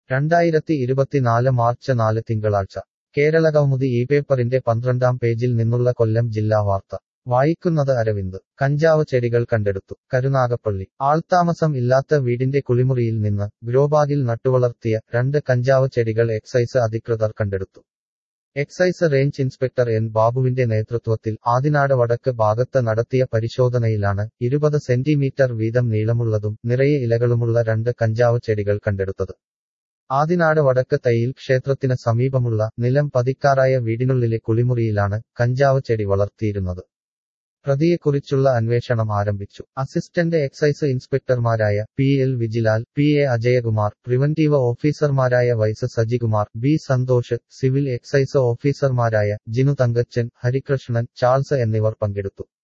രണ്ടായിരത്തി ഇരുപത്തിനാല് മാർച്ച് നാല് തിങ്കളാഴ്ച കേരള കൗമുദി ഈ പേപ്പറിന്റെ പന്ത്രണ്ടാം പേജിൽ നിന്നുള്ള കൊല്ലം ജില്ലാ വാർത്ത വായിക്കുന്നത് അരവിന്ദ് കഞ്ചാവ് ചെടികൾ കണ്ടെടുത്തു കരുനാഗപ്പള്ളി ആൾത്താമസം ഇല്ലാത്ത വീടിന്റെ കുളിമുറിയിൽ നിന്ന് ഗ്രോബാഗിൽ നട്ടുവളർത്തിയ രണ്ട് കഞ്ചാവ് ചെടികൾ എക്സൈസ് അധികൃതർ കണ്ടെടുത്തു എക്സൈസ് റേഞ്ച് ഇൻസ്പെക്ടർ എൻ ബാബുവിന്റെ നേതൃത്വത്തിൽ ആദിനാട് വടക്ക് ഭാഗത്ത് നടത്തിയ പരിശോധനയിലാണ് ഇരുപത് സെന്റിമീറ്റർ വീതം നീളമുള്ളതും നിറയെ ഇലകളുമുള്ള രണ്ട് കഞ്ചാവ് ചെടികൾ കണ്ടെടുത്തത് ആദിനാട് വടക്ക് തയ്യിൽ ക്ഷേത്രത്തിന് സമീപമുള്ള നിലം പതിക്കാറായ വീടിനുള്ളിലെ കുളിമുറിയിലാണ് കഞ്ചാവ് ചെടി വളർത്തിയിരുന്നത് പ്രതിയെക്കുറിച്ചുള്ള അന്വേഷണം ആരംഭിച്ചു അസിസ്റ്റന്റ് എക്സൈസ് ഇൻസ്പെക്ടർമാരായ P L Vijilal P A Ajayakumar preventive ഓഫീസർമാരായ വൈസ് Sajikumar B Santhosh civil excise ഓഫീസർമാരായ ജിനു തങ്കച്ചൻ ഹരികൃഷ്ണൻ ചാൾസ് എന്നിവർ പങ്കെടുത്തു